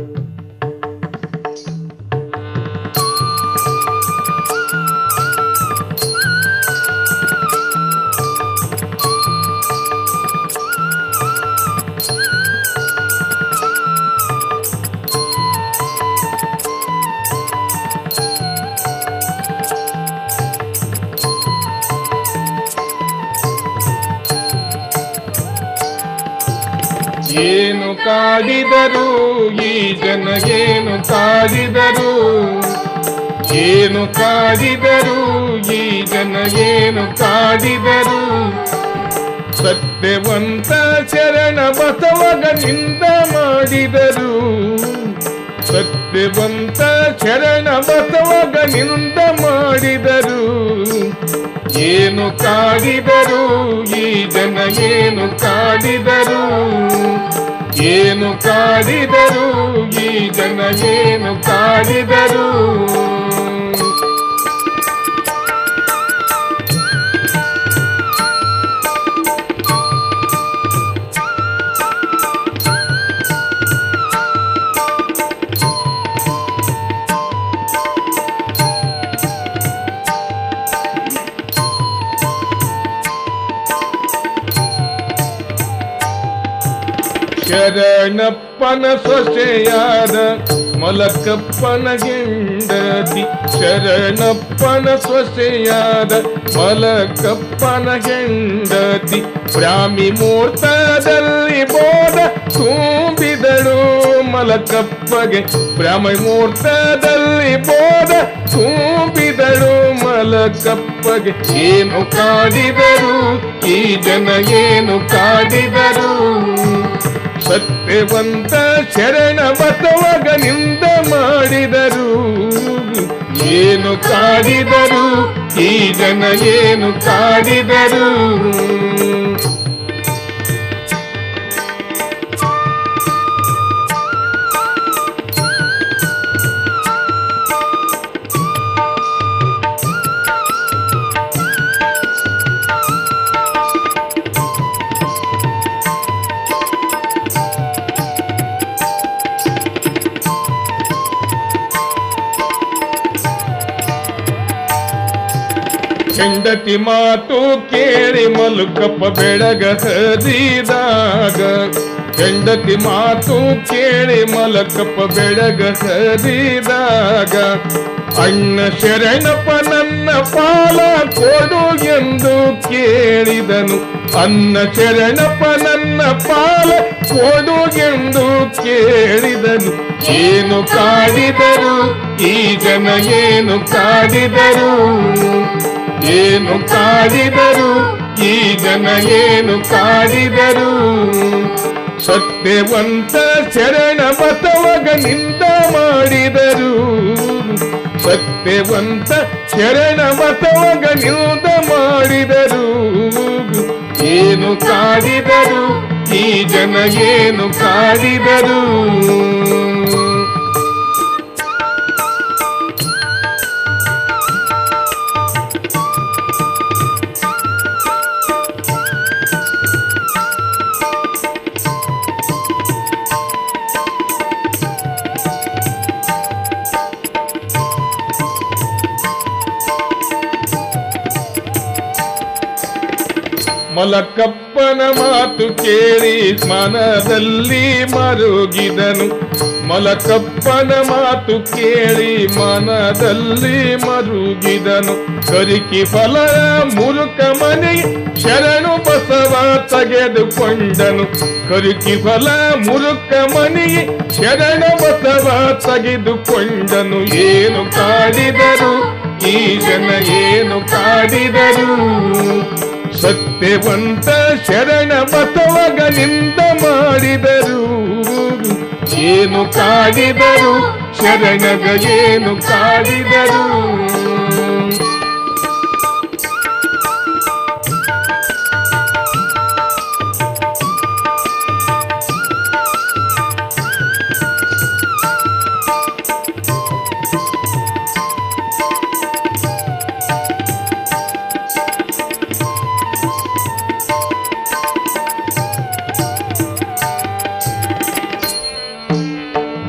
ಏನು ಕಾಡಿದರು ಈ ಜನ ಏನು ಕಾಡಿದರು ಏನು ಕಾಡಿದರು ಈ ಜನ ಏನು ಕಾಡಿದರು ಸತ್ಯವಂತ ಶರಣ ಬಸವಗನಿಂದ ಮಾಡಿದರು ಸತ್ಯವಂತ ಶರಣ ಬಸವಗನಿಂದ ಮಾಡಿದರು ಏನು ಕಾಡಿದರು ಈ ಜನ ಏನು ಕಾಡಿದರು ಏನು ಕಾಡಿದರು ಈ ಜನ ಏನು ಕಾಡಿದರು ಶರಣಪ್ಪನ ಸೊಸೆಯಾದ ಮಲಕಪ್ಪನ ಹೆಂಡತಿ ಶರಣಪ್ಪನ ಸೊಸೆಯಾದ ಮಲಕಪ್ಪನ ಹೆಂಡತಿ ಬ್ರಾಹ್ಮಿ ಮುಹೂರ್ತದಲ್ಲಿ ಬೋಧ ತುಂಬಿದಳು ಮಲಕಪ್ಪಗೆ ಬ್ರಾಹ್ಮಿ ಮುಹೂರ್ತದಲ್ಲಿ ಬೋಧ ತುಂಬಿದಳು ಮಲಕಪ್ಪಗೆ ಏನು ಕಾಡಿದರು ಈ ಜನ ಏನು ಕಾಡಿದರು ಸತ್ಯವಂತ ಶರಣ ಬಸವಗನಿಂದ ಮಾಡಿದರು ಏನು ಕಾಡಿದರು ಈ ಜನ ಏನು ಕಾಡಿದರು ಹೆಂಡತಿ ಮಾತು ಕೇಳಿ ಮಲುಕಪ್ಪ ಬೆಳಗ ಹರಿದಾಗ ಹೆಂಡತಿ ಮಾತು ಕೇಳಿ ಮಲಕಪ್ಪ ಬೆಳಗ ಹರಿದಾಗ ಅಣ್ಣ ಶರಣಪ್ಪ ನನ್ನ ಪಾಲ ಕೊಡು ಎಂದು ಕೇಳಿದನು ಅನ್ನ ಶರಣಪ್ಪ ನನ್ನ ಪಾಲ ಕೊಡು ಎಂದು ಕೇಳಿದನು ಏನು ಕಾಡಿದರು ಈ ಜನ ಏನು ಕಾಡಿದರು ಏನು ಕಾಡಿದರು ಈ ಜನ ಏನು ಕಾಡಿದರು ಸತ್ಯವಂತ ಶರಣ ಬಸವಗನಿಂದ ಮಾಡಿದರು ಸತ್ಯವಂತ ಶರಣ ಬಸವಗನಿಂದ ಮಾಡಿದರು ಏನು ಕಾಡಿದರು ಈ ಜನ ಏನು ಕಾಡಿದರು ಮಲಕಪ್ಪನ ಮಾತು ಕೇಳಿ ಮನದಲ್ಲಿ ಮರುಗಿದನು ಮಲಕಪ್ಪನ ಮಾತು ಕೇಳಿ ಮನದಲ್ಲಿ ಮರುಗಿದನು ಕರಿಕಿ ಫಲ ಮುರುಕ ಮನೆಗೆ ಶರಣು ಬಸವ ತೆಗೆದುಕೊಂಡನು ಕರಿಕಿ ಫಲ ಮುರುಕ ಮನೆಗೆ ಶರಣ ಬಸವ ತೆಗೆದುಕೊಂಡನು ಏನು ಕಾಡಿದರು ಈ ಜನ ಏನು ಕಾಡಿದರು ಸತ್ಯವಂತ ಶರಣ ಬಸವಗನಿಂದ ಮಾಡಿದರು ಏನು ಕಾಡಿದರು ಶರಣಗ ಏನು ಕಾಡಿದರು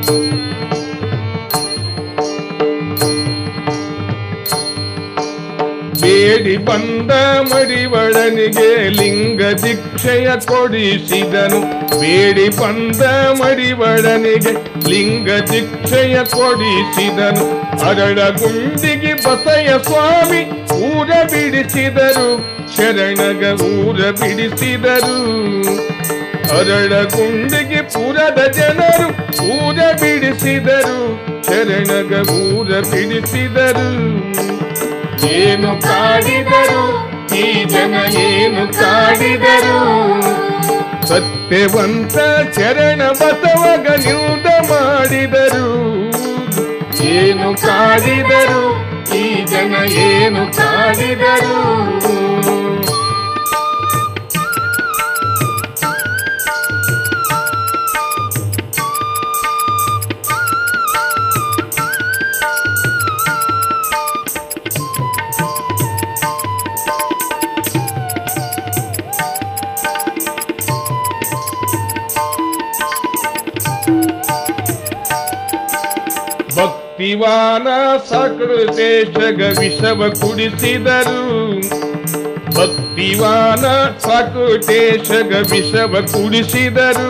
ಬೇಡಿ ಬಂದ ಮಡಿವಳನಿಗೆ ಲಿಂಗ ದೀಕ್ಷೆಯ ಕೊಡಿಸಿದನು ಬೇಡಿ ಬಂದ ಮಡಿವಳನಿಗೆ ಲಿಂಗ ದೀಕ್ಷೆಯ ಕೊಡಿಸಿದನು ಅರಳ ಗುಂಡಿಗೆ ಬಸಯ ಸ್ವಾಮಿ ಊರ ಬಿಡಿಸಿದರು ಶರಣಗ ಊರ ಬಿಡಿಸಿದರು ಅರಳ ಗುಂಡಿಗೆ ಪುರದ ಜನರು ಊರ ಬಿಡಿಸಿದರು ಶರಣಗ ಊರ ಬಿಡಿಸಿದರು ಏನು ಕಾಡಿದರು ಈ ಜನ ಏನು ಕಾಡಿದರು ಸತ್ಯವಂತ ಚರಣ ಬಸವಗ ನಿಲ್ದ ಮಾಡಿದರು ಏನು ಕಾಡಿದರು ಈ ಜನ ಏನು ಕಾಡಿದರು ಭಕ್ತಿವಾನ ಸಕೃತೇಶಗ ವಿಷವ ಕುಡಿಸಿದರು ಭಕ್ತಿವಾನ ಸಕೃತೇಶಗ ವಿಷವ ಕುಡಿಸಿದರು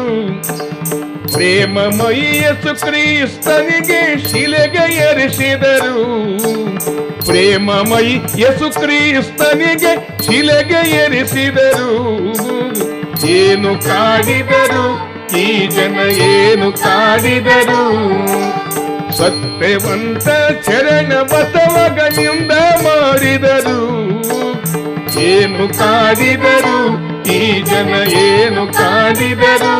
ಪ್ರೇಮಮಯ್ಯಸು ಕ್ರಿಸ್ತನಿಗೆ ಶಿಲೆಗೆ ಎರಿಸಿದರು ಪ್ರೇಮಮಯಿ ಯಸು ಕ್ರಿಸ್ತನಿಗೆ ಶಿಲೆಗೆ ಎರಿಸಿದರು ಏನು ಕಾಡಿದರು ಈ ಜನ ಏನು ಕಾಡಿದರು ಸತ್ಯವಂತ ಚರಣ ಬಸವಗಳಿಂದ ಮಾಡಿದರು ಏನು ಕಾಡಿದರು ಈ ಜನ ಏನು ಕಾಡಿದರು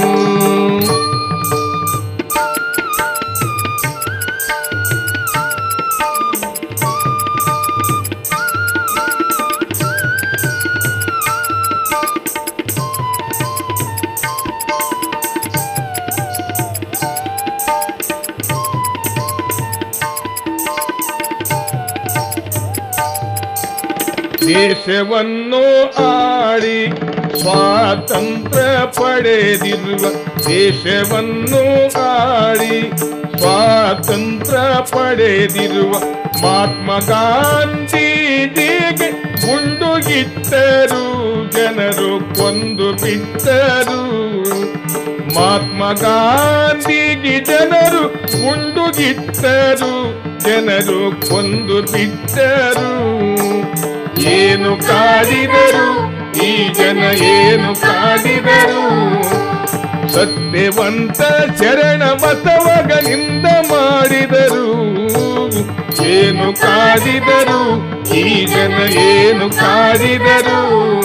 ದೇಶವನ್ನು ಆಡಿ ಸ್ವಾತಂತ್ರ್ಯ ಪಡೆದಿರುವ ದೇಶವನ್ನು ಆಡಿ ಸ್ವಾತಂತ್ರ್ಯ ಪಡೆದಿರುವ ಮಹಾತ್ಮ ಗಾಂಧೀಜಿಗೆ ಗುಂಡುಗಿಟ್ಟರು ಜನರು ಕೊಂದು ಬಿಟ್ಟರು ಮಹಾತ್ಮ ಗಾಂಧೀಜಿ ಜನರು ಗುಂಡುಗಿಟ್ಟರು ಜನರು ಕೊಂದು ಬಿಟ್ಟರು ಏನು ಕಾಡಿದರು ಈ ಜನ ಏನು ಕಾಡಿದರು ಸತ್ಯವಂತ ಶರಣ ಬಸವಗಳಿಂದ ಮಾಡಿದರು ಏನು ಕಾಡಿದರು ಈ ಜನ ಏನು ಕಾಡಿದರು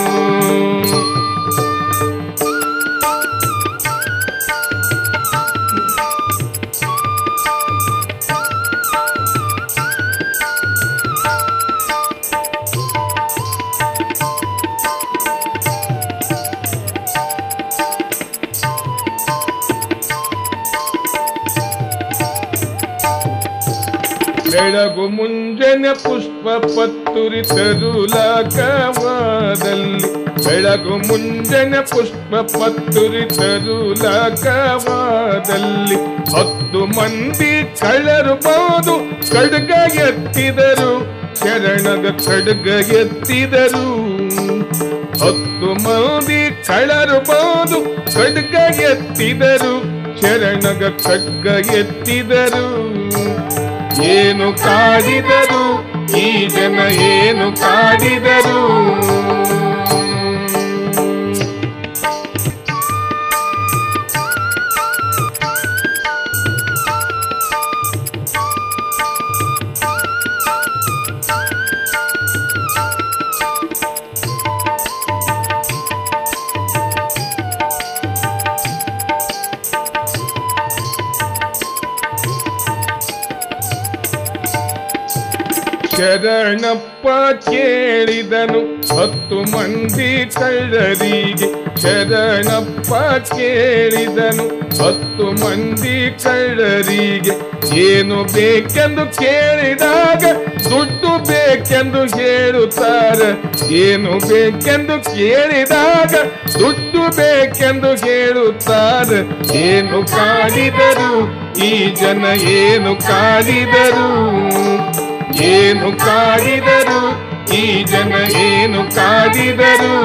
ಬೆಳಗು ಮುಂಜಾನೆ ಪುಷ್ಪ ಪತ್ತುರಿ ತರುಲಕವಾದಲ್ಲಿ ಬೆಳಗು ಮುಂಜಾನೆ ಪುಷ್ಪ ಪತ್ತುರಿ ತರುಲಕವಾದಲ್ಲಿ ಹತ್ತು ಮಂದಿ ಕಳ್ಳರು ಬೋದು ಖಡ್ಗ ಎತ್ತಿದರು ಶರಣಗ ಖಡ್ಗ ಎತ್ತಿದರು ಹತ್ತು ಮಂದಿ ಕಳ್ಳರು ಬೋದು ಖಡ್ಗ ಎತ್ತಿದರು ಶರಣಗ ಖಡ್ಗ ಎತ್ತಿದರು ಏನು ಕಾಡಿದರು ಈ ಜನ ಏನು ಕಾಡಿದರು ಶರಣಪ್ಪ ಕೇಳಿದನು ಹತ್ತು ಮಂದಿ ಕಳ್ಳರಿಗೆ ಶರಣಪ್ಪ ಕೇಳಿದನು ಹತ್ತು ಮಂದಿ ಕಳ್ಳರಿಗೆ ಏನು ಬೇಕೆಂದು ಕೇಳಿದಾಗ ದುಡ್ಡು ಬೇಕೆಂದು ಹೇಳುತ್ತಾರೆ ಏನು ಬೇಕೆಂದು ಕೇಳಿದಾಗ ದುಡ್ಡು ಬೇಕೆಂದು ಹೇಳುತ್ತಾರೆ ಏನು ಕಾಡಿದರು ಈ ಜನ ಏನು ಕಾಡಿದರು ಏನು ಕಾಡಿದರು ಈ ಜನ ಏನು ಕಾಡಿದರು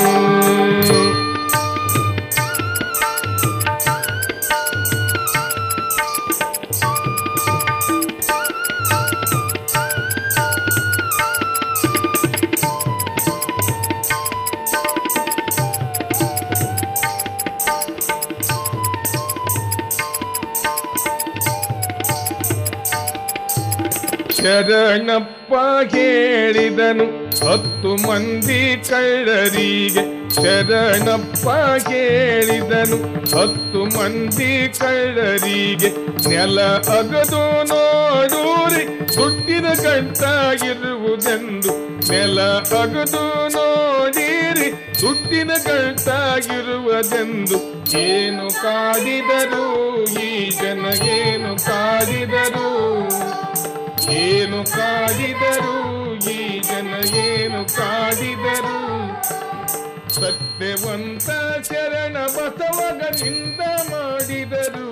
ಶರಣಪ್ಪ ಹೇಳಿದನು ಹತ್ತು ಮಂದಿ ಕಳ್ಳರಿಗೆ ಶರಣಪ್ಪ ಹೇಳಿದನು ಹತ್ತು ಮಂದಿ ಕಳ್ಳರಿಗೆ ನೆಲ ಅಗದು ನೋಡೂರಿ ದುಡ್ಡಿನ ಗಂಟಾಗಿರುವುದೆಂದು ನೆಲ ಅಗದು ನೋಡಿರಿ ದುಡ್ಡಿನ ಗಂಟಾಗಿರುವುದೆಂದು ಏನು ಕಾಡಿದರು ಈ ಜನ ಏನು ಕಾಡಿದರು ಏನು ಕಾಡಿದರು ಈ ಜನ ಏನು ಕಾಡಿದರು ಸತ್ಯವಂತ ಶರಣ ಬಸವಗನಿಂದ ಮಾಡಿದರು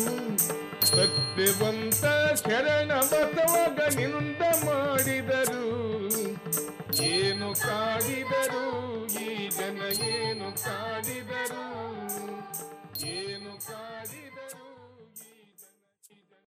ಸತ್ಯವಂತ ಶರಣ ಬಸವಗನಿಂದ ಮಾಡಿದರು ಏನು ಕಾಡಿದರು ಈ ಜನ ಏನು ಕಾಡಿದರು